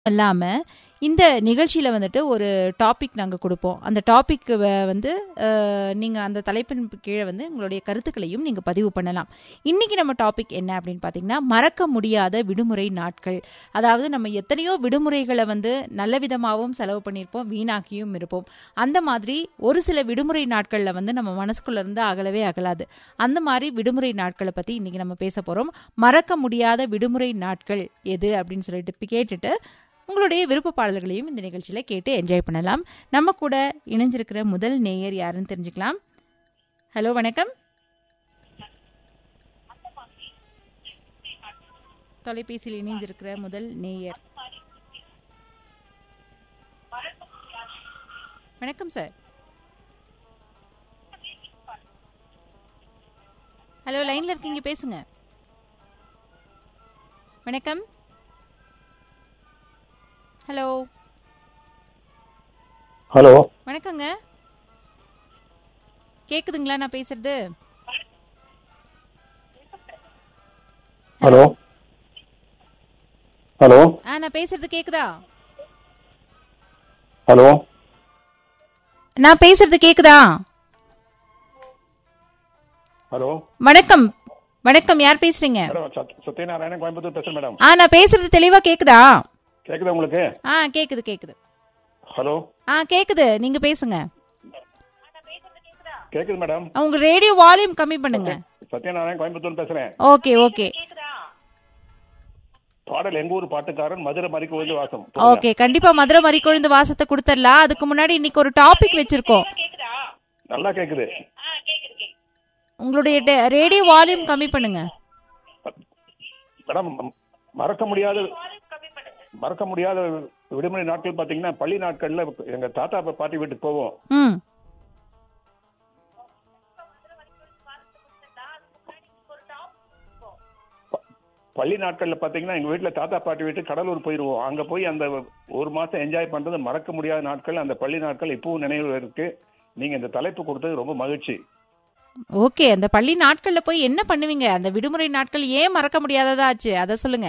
இல்லாம இந்த நிகழ்ச்சியில வந்துட்டு ஒரு டாபிக் நாங்க கொடுப்போம் அந்த டாபிக் வந்து அஹ், நீங்க அந்த தலைப்பின் கீழே வந்து உங்களுடைய கருத்துக்களையும் நீங்க பதிவு பண்ணலாம் இன்னைக்கு நம்ம டாபிக் என்ன அப்படின்னு பாத்தீங்கன்னா மறக்க முடியாத விடுமுறை நாட்கள் அதாவது நம்ம எத்தனையோ விடுமுறைகளை வந்து நல்ல விதமாகவும் செலவு பண்ணியிருப்போம் வீணாக்கியும் இருப்போம் அந்த மாதிரி ஒரு சில விடுமுறை நாட்கள்ல வந்து நம்ம மனசுக்குள்ள இருந்து அகலவே அகலாது அந்த மாதிரி விடுமுறை நாட்களை பத்தி இன்னைக்கு நம்ம பேச போறோம் மறக்க முடியாத விடுமுறை நாட்கள் எது அப்படின்னு சொல்லிட்டு இப்ப கேட்டுட்டு உங்களுடைய விருப்ப பாடல்களையும் இந்த நிகழ்ச்சியில கேட்டு என்ஜாய் பண்ணலாம் நம்ம கூட இணைஞ்சிருக்கிற முதல் நேயர் யாருன்னு தெரிஞ்சுக்கலாம் ஹலோ வணக்கம் தொலைபேசியில் இணைஞ்சிருக்கிற முதல் நேயர் வணக்கம் சார் ஹலோ லைன்ல இருக்கீங்க பேசுங்க வணக்கம் ஹலோ ஹலோ வணக்கங்க கேக்குதுங்களா நான் பேசுறது ஹலோ ஹலோ ஆ நான் பேசுறது கேக்குதா ஹலோ நான் பேசுறது கேக்குதா ஹலோ வணக்கம் வணக்கம் யார் பேசுறீங்க மேடம் சத் சத்யநாராயணன் கோயம்புத்தூர் பேசுறேன் மேடம் ஆ நான் பேசுறது தெளிவா கேக்குதா கேக்குதா உங்களுக்கு ஆ கேக்குது கேக்குது ஹலோ ஆ கேக்குது நீங்க பேசுங்க கேக்குது மேடம் ஆ, உங்க ரேடியோ வால்யூம் கம்மி பண்ணுங்க சத்யநாராயணன் கோயம்புத்தூர் பேசுறேன் ஓகே ஓகே பாடல் எங்க ஊர் பாட்டுக்காரன் மதுரை மறிக்கு வந்து வாசம் ஓகே கண்டிப்பா மதுரை மறிக்கொழுந்து வாசத்தை கொடுத்துடலாம் அதுக்கு முன்னாடி இன்னைக்கு ஒரு டாபிக் வச்சிருக்கோம் நல்லா கேக்குது உங்களுடைய ரேடியோ வால்யூம் கம்மி பண்ணுங்க மேடம் ம- மறக்க முடியாத மறக்க முடியாத விடுமுறை நாட்கள் பாத்தீங்கன்னா பள்ளி நாட்கள்ல எங்க தாத்தா பா- பாட்டி வீட்டுக்கு போவோம் ம் பள்ளி நாட்கள்ல பாத்தீங்கன்னா எங்க வீட்டுல தாத்தா பாட்டி வீட்டு கடலூர் போயிருவோம் அங்க போய் அந்த ஒரு மாசம் என்ஜாய் பண்றது மறக்க முடியாத நாட்கள் அந்த பள்ளி நாட்கள் இப்பவும் நினைவு இருக்கு நீங்க இந்த தலைப்பு கொடுத்தது ரொம்ப மகிழ்ச்சி ஓகே அந்த பள்ளி நாட்கள்ல போய் என்ன பண்ணுவீங்க அந்த விடுமுறை நாட்கள் ஏன் மறக்க முடியாததா ஆச்சு அத சொல்லுங்க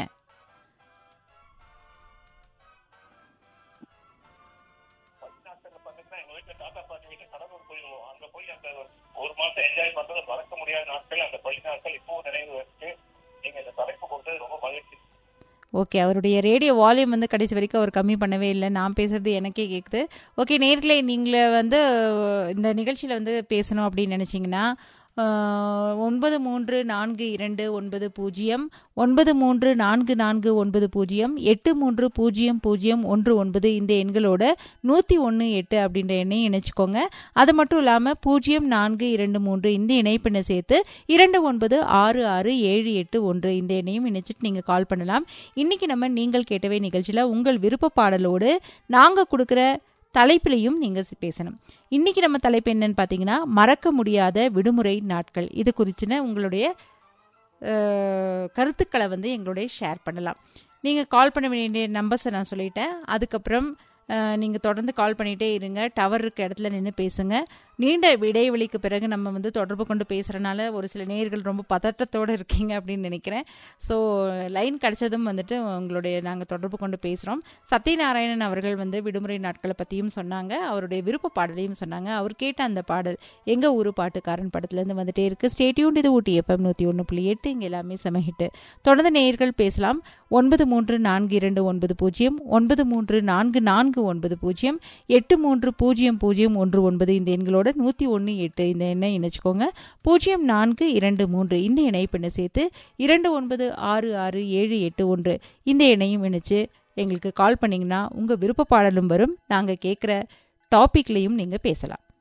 ஒரு மாசம் என்ஜாய் பண்றது மறக்க முடியாத நாட்கள் அந்த பள்ளி நாட்கள் இப்பவும் நினைவு இருக்கு நீங்க இந்த தலைப்பு கொடுத்தது ரொம்ப மகிழ்ச்சி ஓகே அவருடைய ரேடியோ வால்யூம் வந்து கடைசி வரைக்கும் அவர் கம்மி பண்ணவே இல்லை நான் பேசுறது எனக்கே கேட்குது ஓகே நேர்களே நீங்களே வந்து இந்த நிகழ்ச்சியில் வந்து பேசணும் அப்படின்னு நினச்சிங்கன்னா ஒன்பது மூன்று நான்கு இரண்டு ஒன்பது பூஜ்ஜியம் ஒன்பது மூன்று நான்கு நான்கு ஒன்பது பூஜ்ஜியம் எட்டு மூன்று பூஜ்ஜியம் பூஜ்ஜியம் ஒன்று ஒன்பது இந்த எண்களோட நூற்றி ஒன்று எட்டு அப்படின்ற எண்ணையும் இணைச்சிக்கோங்க அது மட்டும் இல்லாமல் பூஜ்ஜியம் நான்கு இரண்டு மூன்று இந்த இணைப்பினை சேர்த்து இரண்டு ஒன்பது ஆறு ஆறு ஏழு எட்டு ஒன்று இந்த எண்ணையும் இணைச்சிட்டு நீங்கள் கால் பண்ணலாம் இன்னைக்கு நம்ம நீங்கள் கேட்டவே நிகழ்ச்சியில் உங்கள் விருப்ப பாடலோடு நாங்கள் கொடுக்குற தலைப்பிலையும் நீங்கள் பேசணும் இன்னைக்கு நம்ம தலைப்பு என்னன்னு பார்த்தீங்கன்னா மறக்க முடியாத விடுமுறை நாட்கள் இது குறிச்சின உங்களுடைய அஹ், கருத்துக்களை வந்து எங்களுடைய ஷேர் பண்ணலாம் நீங்கள் கால் பண்ண வேண்டிய நம்பர்ஸை நான் சொல்லிட்டேன் அதுக்கப்புறம் நீங்கள் தொடர்ந்து கால் பண்ணிகிட்டே இருங்க டவர் இருக்க இடத்துல நின்று பேசுங்க நீண்ட இடைவெளிக்கு பிறகு நம்ம வந்து தொடர்பு கொண்டு பேசுகிறனால ஒரு சில நேயர்கள் ரொம்ப பதட்டத்தோடு இருக்கீங்க அப்படின்னு நினைக்கிறேன் ஸோ லைன் கிடைச்சதும் வந்துட்டு உங்களுடைய நாங்கள் தொடர்பு கொண்டு பேசுகிறோம் சத்யநாராயணன் அவர்கள் வந்து விடுமுறை நாட்களை பற்றியும் சொன்னாங்க அவருடைய விருப்ப பாடலையும் சொன்னாங்க அவர் கேட்ட அந்த பாடல் எங்கள் ஊரு பாட்டுக்காரன் படத்துலேருந்து வந்துட்டே இருக்கு ஸ்டேட்யூன் இது ஊட்டி எஃப்எம் நூற்றி ஒன்று புள்ளி எட்டு இங்கே எல்லாமே செமஹிட்டு தொடர்ந்து நேயர்கள் பேசலாம் ஒன்பது மூன்று நான்கு இரண்டு ஒன்பது பூஜ்ஜியம் ஒன்பது மூன்று நான்கு நான்கு ஒன்பது பூஜ்ஜியம் எட்டு மூன்று பூஜ்ஜியம் பூஜ்ஜியம் ஒன்று ஒன்பது இந்த எண்களோட நூற்றி ஒன்று எட்டு இந்த எண்ணை இணைச்சிக்கோங்க பூஜ்ஜியம் நான்கு இரண்டு மூன்று இந்த இணைப்பெண்ணை சேர்த்து இரண்டு ஒன்பது ஆறு ஆறு ஏழு எட்டு ஒன்று இந்த எண்ணையும் இணைச்சு எங்களுக்கு கால் பண்ணிங்கன்னா உங்கள் விருப்ப பாடலும் வரும் நாங்கள் கேட்குற டாப்பிக்லேயும் நீங்கள் பேசலாம்